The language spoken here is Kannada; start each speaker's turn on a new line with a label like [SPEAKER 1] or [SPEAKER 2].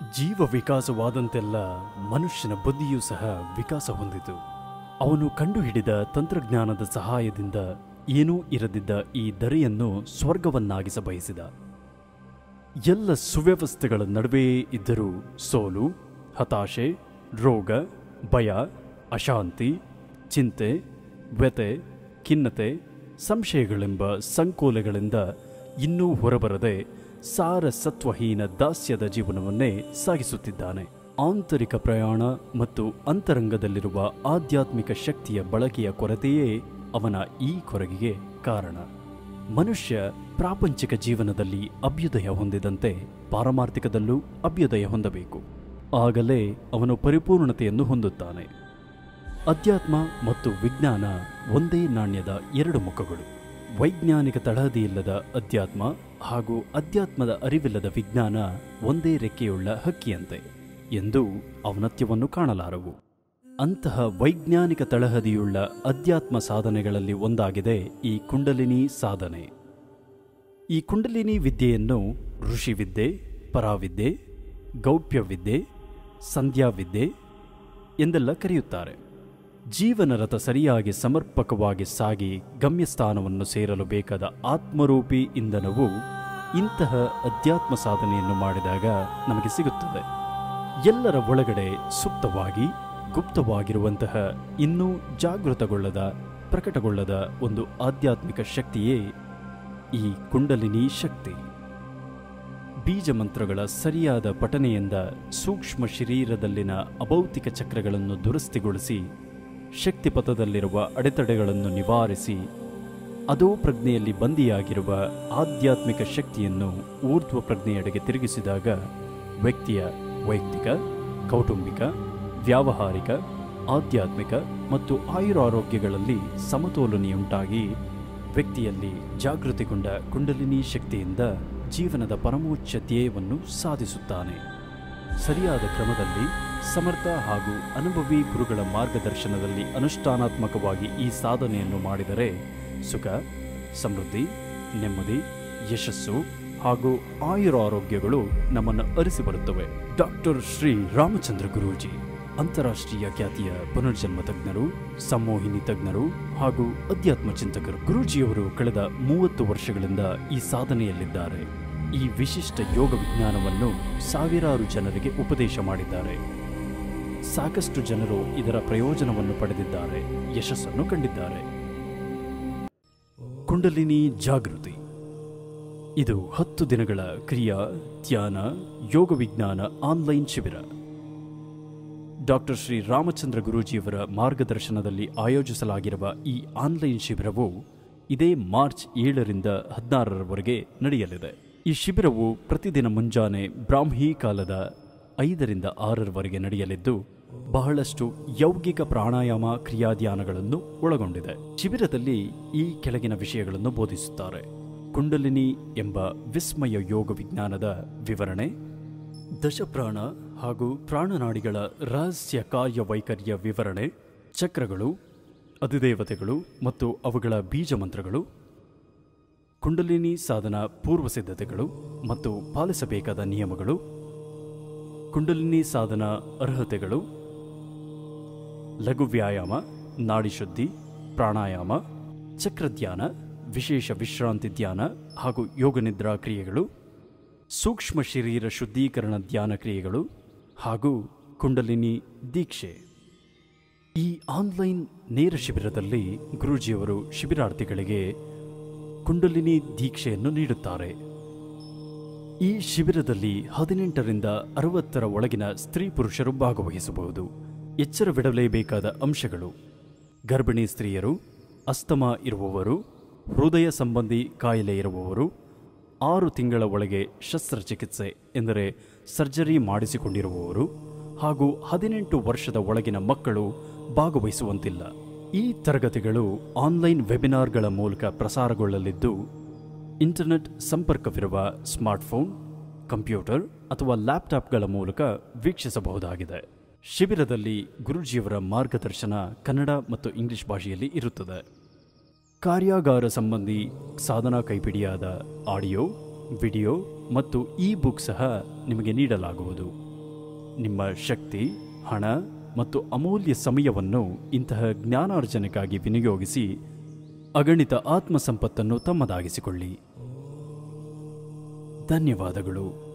[SPEAKER 1] ಜೀವ ವಿಕಾಸವಾದಂತೆಲ್ಲ ಮನುಷ್ಯನ ಬುದ್ಧಿಯೂ ಸಹ ವಿಕಾಸ ಹೊಂದಿತು ಅವನು ಕಂಡುಹಿಡಿದ ತಂತ್ರಜ್ಞಾನದ ಸಹಾಯದಿಂದ ಏನೂ ಇರದಿದ್ದ ಈ ದರೆಯನ್ನು ಸ್ವರ್ಗವನ್ನಾಗಿಸ ಬಯಸಿದ ಎಲ್ಲ ಸುವ್ಯವಸ್ಥೆಗಳ ನಡುವೆಯೇ ಇದ್ದರೂ ಸೋಲು ಹತಾಶೆ ರೋಗ ಭಯ ಅಶಾಂತಿ ಚಿಂತೆ ವ್ಯತೆ ಖಿನ್ನತೆ ಸಂಶಯಗಳೆಂಬ ಸಂಕೋಲೆಗಳಿಂದ ಇನ್ನೂ ಹೊರಬರದೆ ಸಾರಸತ್ವಹೀನ ದಾಸ್ಯದ ಜೀವನವನ್ನೇ ಸಾಗಿಸುತ್ತಿದ್ದಾನೆ ಆಂತರಿಕ ಪ್ರಯಾಣ ಮತ್ತು ಅಂತರಂಗದಲ್ಲಿರುವ ಆಧ್ಯಾತ್ಮಿಕ ಶಕ್ತಿಯ ಬಳಕೆಯ ಕೊರತೆಯೇ ಅವನ ಈ ಕೊರಗಿಗೆ ಕಾರಣ ಮನುಷ್ಯ ಪ್ರಾಪಂಚಿಕ ಜೀವನದಲ್ಲಿ ಅಭ್ಯುದಯ ಹೊಂದಿದಂತೆ ಪಾರಮಾರ್ಥಿಕದಲ್ಲೂ ಅಭ್ಯುದಯ ಹೊಂದಬೇಕು ಆಗಲೇ ಅವನು ಪರಿಪೂರ್ಣತೆಯನ್ನು ಹೊಂದುತ್ತಾನೆ ಅಧ್ಯಾತ್ಮ ಮತ್ತು ವಿಜ್ಞಾನ ಒಂದೇ ನಾಣ್ಯದ ಎರಡು ಮುಖಗಳು ವೈಜ್ಞಾನಿಕ ತಳಹದಿಯಿಲ್ಲದ ಅಧ್ಯಾತ್ಮ ಹಾಗೂ ಅಧ್ಯಾತ್ಮದ ಅರಿವಿಲ್ಲದ ವಿಜ್ಞಾನ ಒಂದೇ ರೆಕ್ಕೆಯುಳ್ಳ ಹಕ್ಕಿಯಂತೆ ಎಂದು ಔನ್ನತ್ಯವನ್ನು ಕಾಣಲಾರವು ಅಂತಹ ವೈಜ್ಞಾನಿಕ ತಳಹದಿಯುಳ್ಳ ಅಧ್ಯಾತ್ಮ ಸಾಧನೆಗಳಲ್ಲಿ ಒಂದಾಗಿದೆ ಈ ಕುಂಡಲಿನಿ ಸಾಧನೆ ಈ ಕುಂಡಲಿನಿ ವಿದ್ಯೆಯನ್ನು ಋಷಿವಿದ್ಯೆ ಪರಾವಿದ್ಯೆ ಗೌಪ್ಯವಿದ್ಯೆ ಸಂಧ್ಯಾವಿದ್ಯೆ ಎಂದೆಲ್ಲ ಕರೆಯುತ್ತಾರೆ ಜೀವನ ರಥ ಸರಿಯಾಗಿ ಸಮರ್ಪಕವಾಗಿ ಸಾಗಿ ಗಮ್ಯಸ್ಥಾನವನ್ನು ಸೇರಲು ಬೇಕಾದ ಆತ್ಮರೂಪಿ ಇಂಧನವು ಇಂತಹ ಅಧ್ಯಾತ್ಮ ಸಾಧನೆಯನ್ನು ಮಾಡಿದಾಗ ನಮಗೆ ಸಿಗುತ್ತದೆ ಎಲ್ಲರ ಒಳಗಡೆ ಸುಪ್ತವಾಗಿ ಗುಪ್ತವಾಗಿರುವಂತಹ ಇನ್ನೂ ಜಾಗೃತಗೊಳ್ಳದ ಪ್ರಕಟಗೊಳ್ಳದ ಒಂದು ಆಧ್ಯಾತ್ಮಿಕ ಶಕ್ತಿಯೇ ಈ ಕುಂಡಲಿನಿ ಶಕ್ತಿ ಬೀಜ ಮಂತ್ರಗಳ ಸರಿಯಾದ ಪಠನೆಯಿಂದ ಸೂಕ್ಷ್ಮ ಶರೀರದಲ್ಲಿನ ಅಭೌತಿಕ ಚಕ್ರಗಳನ್ನು ದುರಸ್ತಿಗೊಳಿಸಿ ಶಕ್ತಿಪಥದಲ್ಲಿರುವ ಅಡೆತಡೆಗಳನ್ನು ನಿವಾರಿಸಿ ಅದೋ ಪ್ರಜ್ಞೆಯಲ್ಲಿ ಬಂದಿಯಾಗಿರುವ ಆಧ್ಯಾತ್ಮಿಕ ಶಕ್ತಿಯನ್ನು ಊರ್ಧ್ವ ಪ್ರಜ್ಞೆಯೆಡೆಗೆ ತಿರುಗಿಸಿದಾಗ ವ್ಯಕ್ತಿಯ ವೈಯಕ್ತಿಕ ಕೌಟುಂಬಿಕ ವ್ಯಾವಹಾರಿಕ ಆಧ್ಯಾತ್ಮಿಕ ಮತ್ತು ಆಯುರಾರೋಗ್ಯಗಳಲ್ಲಿ ಸಮತೋಲನೆಯುಂಟಾಗಿ ವ್ಯಕ್ತಿಯಲ್ಲಿ ಜಾಗೃತಿಗೊಂಡ ಕುಂಡಲಿನಿ ಶಕ್ತಿಯಿಂದ ಜೀವನದ ಪರಮೋಚ್ಚ ಧ್ಯೇಯವನ್ನು ಸಾಧಿಸುತ್ತಾನೆ ಸರಿಯಾದ ಕ್ರಮದಲ್ಲಿ ಸಮರ್ಥ ಹಾಗೂ ಅನುಭವಿ ಗುರುಗಳ ಮಾರ್ಗದರ್ಶನದಲ್ಲಿ ಅನುಷ್ಠಾನಾತ್ಮಕವಾಗಿ ಈ ಸಾಧನೆಯನ್ನು ಮಾಡಿದರೆ ಸುಖ ಸಮೃದ್ಧಿ ನೆಮ್ಮದಿ ಯಶಸ್ಸು ಹಾಗೂ ಆಯುರಾರೋಗ್ಯಗಳು ನಮ್ಮನ್ನು ಅರಿಸಿ ಬರುತ್ತವೆ ಡಾಕ್ಟರ್ ಶ್ರೀ ರಾಮಚಂದ್ರ ಗುರೂಜಿ ಅಂತಾರಾಷ್ಟ್ರೀಯ ಖ್ಯಾತಿಯ ಪುನರ್ಜನ್ಮ ತಜ್ಞರು ಸಂಮೋಹಿನಿ ತಜ್ಞರು ಹಾಗೂ ಅಧ್ಯಾತ್ಮ ಚಿಂತಕರು ಗುರೂಜಿಯವರು ಕಳೆದ ಮೂವತ್ತು ವರ್ಷಗಳಿಂದ ಈ ಸಾಧನೆಯಲ್ಲಿದ್ದಾರೆ ಈ ವಿಶಿಷ್ಟ ಯೋಗ ವಿಜ್ಞಾನವನ್ನು ಸಾವಿರಾರು ಜನರಿಗೆ ಉಪದೇಶ ಮಾಡಿದ್ದಾರೆ ಸಾಕಷ್ಟು ಜನರು ಇದರ ಪ್ರಯೋಜನವನ್ನು ಪಡೆದಿದ್ದಾರೆ ಯಶಸ್ಸನ್ನು ಕಂಡಿದ್ದಾರೆ ಕುಂಡಲಿನಿ ಜಾಗೃತಿ ಇದು ಹತ್ತು ದಿನಗಳ ಕ್ರಿಯಾ ಧ್ಯಾನ ಯೋಗ ವಿಜ್ಞಾನ ಆನ್ಲೈನ್ ಶಿಬಿರ ಡಾಕ್ಟರ್ ಶ್ರೀ ರಾಮಚಂದ್ರ ಗುರೂಜಿಯವರ ಮಾರ್ಗದರ್ಶನದಲ್ಲಿ ಆಯೋಜಿಸಲಾಗಿರುವ ಈ ಆನ್ಲೈನ್ ಶಿಬಿರವು ಇದೇ ಮಾರ್ಚ್ ಏಳರಿಂದ ಹದಿನಾರರವರೆಗೆ ನಡೆಯಲಿದೆ ಈ ಶಿಬಿರವು ಪ್ರತಿದಿನ ಮುಂಜಾನೆ ಬ್ರಾಹ್ಮಿ ಕಾಲದ ಐದರಿಂದ ಆರರವರೆಗೆ ನಡೆಯಲಿದ್ದು ಬಹಳಷ್ಟು ಯೌಗಿಕ ಪ್ರಾಣಾಯಾಮ ಕ್ರಿಯಾಧ್ಯಾನಗಳನ್ನು ಒಳಗೊಂಡಿದೆ ಶಿಬಿರದಲ್ಲಿ ಈ ಕೆಳಗಿನ ವಿಷಯಗಳನ್ನು ಬೋಧಿಸುತ್ತಾರೆ ಕುಂಡಲಿನಿ ಎಂಬ ವಿಸ್ಮಯ ಯೋಗ ವಿಜ್ಞಾನದ ವಿವರಣೆ ದಶಪ್ರಾಣ ಹಾಗೂ ಪ್ರಾಣನಾಡಿಗಳ ರಹಸ್ಯ ಕಾರ್ಯವೈಖರ್ಯ ವಿವರಣೆ ಚಕ್ರಗಳು ಅಧಿದೇವತೆಗಳು ಮತ್ತು ಅವುಗಳ ಬೀಜ ಮಂತ್ರಗಳು ಕುಂಡಲಿನಿ ಸಾಧನ ಪೂರ್ವ ಸಿದ್ಧತೆಗಳು ಮತ್ತು ಪಾಲಿಸಬೇಕಾದ ನಿಯಮಗಳು ಕುಂಡಲಿನಿ ಸಾಧನ ಅರ್ಹತೆಗಳು ಲಘು ವ್ಯಾಯಾಮ ನಾಡಿಶುದ್ಧಿ ಪ್ರಾಣಾಯಾಮ ಚಕ್ರಧ್ಯಾನ ವಿಶೇಷ ವಿಶ್ರಾಂತಿ ಧ್ಯಾನ ಹಾಗೂ ಯೋಗನಿದ್ರಾ ಕ್ರಿಯೆಗಳು ಸೂಕ್ಷ್ಮ ಶರೀರ ಶುದ್ಧೀಕರಣ ಧ್ಯಾನ ಕ್ರಿಯೆಗಳು ಹಾಗೂ ಕುಂಡಲಿನಿ ದೀಕ್ಷೆ ಈ ಆನ್ಲೈನ್ ನೇರ ಶಿಬಿರದಲ್ಲಿ ಗುರೂಜಿಯವರು ಶಿಬಿರಾರ್ಥಿಗಳಿಗೆ ಕುಂಡಲಿನಿ ದೀಕ್ಷೆಯನ್ನು ನೀಡುತ್ತಾರೆ ಈ ಶಿಬಿರದಲ್ಲಿ ಹದಿನೆಂಟರಿಂದ ಅರವತ್ತರ ಒಳಗಿನ ಸ್ತ್ರೀ ಪುರುಷರು ಭಾಗವಹಿಸಬಹುದು ಎಚ್ಚರವಿಡಲೇಬೇಕಾದ ಅಂಶಗಳು ಗರ್ಭಿಣಿ ಸ್ತ್ರೀಯರು ಅಸ್ತಮ ಇರುವವರು ಹೃದಯ ಸಂಬಂಧಿ ಕಾಯಿಲೆ ಇರುವವರು ಆರು ತಿಂಗಳ ಒಳಗೆ ಶಸ್ತ್ರಚಿಕಿತ್ಸೆ ಎಂದರೆ ಸರ್ಜರಿ ಮಾಡಿಸಿಕೊಂಡಿರುವವರು ಹಾಗೂ ಹದಿನೆಂಟು ವರ್ಷದ ಒಳಗಿನ ಮಕ್ಕಳು ಭಾಗವಹಿಸುವಂತಿಲ್ಲ ಈ ತರಗತಿಗಳು ಆನ್ಲೈನ್ ವೆಬಿನಾರ್ಗಳ ಮೂಲಕ ಪ್ರಸಾರಗೊಳ್ಳಲಿದ್ದು ಇಂಟರ್ನೆಟ್ ಸಂಪರ್ಕವಿರುವ ಸ್ಮಾರ್ಟ್ಫೋನ್ ಕಂಪ್ಯೂಟರ್ ಅಥವಾ ಲ್ಯಾಪ್ಟಾಪ್ಗಳ ಮೂಲಕ ವೀಕ್ಷಿಸಬಹುದಾಗಿದೆ ಶಿಬಿರದಲ್ಲಿ ಗುರುಜಿಯವರ ಮಾರ್ಗದರ್ಶನ ಕನ್ನಡ ಮತ್ತು ಇಂಗ್ಲಿಷ್ ಭಾಷೆಯಲ್ಲಿ ಇರುತ್ತದೆ ಕಾರ್ಯಾಗಾರ ಸಂಬಂಧಿ ಸಾಧನಾ ಕೈಪಿಡಿಯಾದ ಆಡಿಯೋ ವಿಡಿಯೋ ಮತ್ತು ಇ ಬುಕ್ ಸಹ ನಿಮಗೆ ನೀಡಲಾಗುವುದು ನಿಮ್ಮ ಶಕ್ತಿ ಹಣ ಮತ್ತು ಅಮೂಲ್ಯ ಸಮಯವನ್ನು ಇಂತಹ ಜ್ಞಾನಾರ್ಜನೆಗಾಗಿ ವಿನಿಯೋಗಿಸಿ ಅಗಣಿತ ಆತ್ಮ ಸಂಪತ್ತನ್ನು ತಮ್ಮದಾಗಿಸಿಕೊಳ್ಳಿ ಧನ್ಯವಾದಗಳು